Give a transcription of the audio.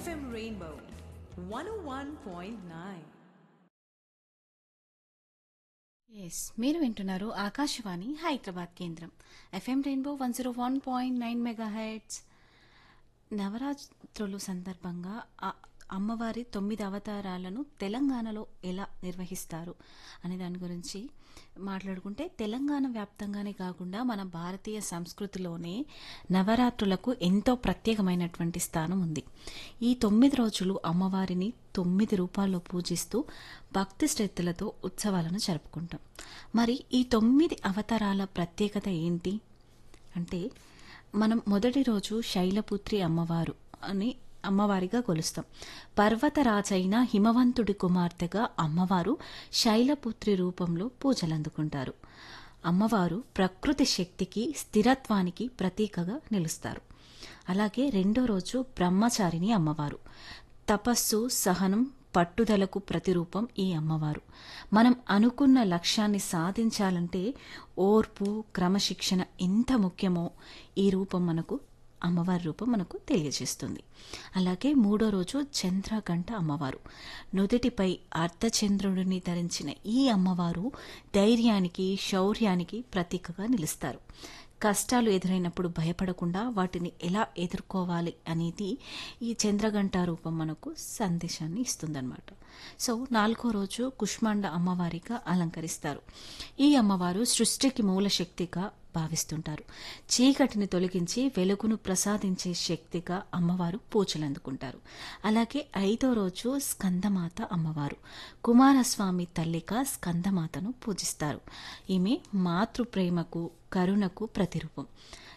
FM Rainbow 101.9. Yes మీరు వింటున్నారు ఆకాశవాణి హైదరాబాద్ కేంద్రం F M rainbow one zero one point nine mega hits నవరాత్రులు సందర్భంగా ఆ అమ్మవారి తొమ్మిది అవతారాలను తెలంగాణలో ఎలా నిర్వహిస్తారు అనే దాని గురించి మాట్లాడుకుంటే తెలంగాణ వ్యాప్తంగానే కాకుండా మన భారతీయ సంస్కృతిలోనే నవరాత్రులకు ఎంతో ప్రత్యేకమైనటువంటి స్థానం ఉంది ఈ తొమ్మిది రోజులు అమ్మవారిని తొమ్మిది రూపాల్లో పూజిస్తూ భక్తి శ్రద్ధలతో ఉత్సవాలను జరుపుకుంటాం మరి ఈ తొమ్మిది అవతారాల ప్రత్యేకత ఏంటి అంటే మనం మొదటి రోజు శైలపుత్రి అమ్మవారు అని అమ్మవారిగా కొలుస్తాం పర్వతరాజైన హిమవంతుడి కుమార్తెగా అమ్మవారు శైలపుత్రి రూపంలో పూజలు అందుకుంటారు అమ్మవారు ప్రకృతి శక్తికి స్థిరత్వానికి ప్రతీకగా నిలుస్తారు అలాగే రెండో రోజు బ్రహ్మచారిణి అమ్మవారు తపస్సు సహనం పట్టుదలకు ప్రతిరూపం ఈ అమ్మవారు మనం అనుకున్న లక్ష్యాన్ని సాధించాలంటే ఓర్పు క్రమశిక్షణ ఎంత ముఖ్యమో ఈ రూపం మనకు అమ్మవారి రూపం మనకు తెలియజేస్తుంది అలాగే మూడో రోజు చంద్రగంట అమ్మవారు నుదుటిపై అర్ధచంద్రుడిని ధరించిన ఈ అమ్మవారు ధైర్యానికి శౌర్యానికి ప్రతీకగా నిలుస్తారు కష్టాలు ఎదురైనప్పుడు భయపడకుండా వాటిని ఎలా ఎదుర్కోవాలి అనేది ఈ చంద్రగంట రూపం మనకు సందేశాన్ని ఇస్తుందన్నమాట సో నాలుగో రోజు కుష్మాండ అమ్మవారిగా అలంకరిస్తారు ఈ అమ్మవారు సృష్టికి మూల శక్తిగా భావిస్తుంటారు చీకటిని తొలగించి వెలుగును ప్రసాదించే శక్తిగా అమ్మవారు పూజలు అందుకుంటారు అలాగే ఐదో రోజు స్కందమాత అమ్మవారు కుమారస్వామి తల్లిగా స్కందమాతను పూజిస్తారు ఈమె మాతృప్రేమకు కరుణకు ప్రతిరూపం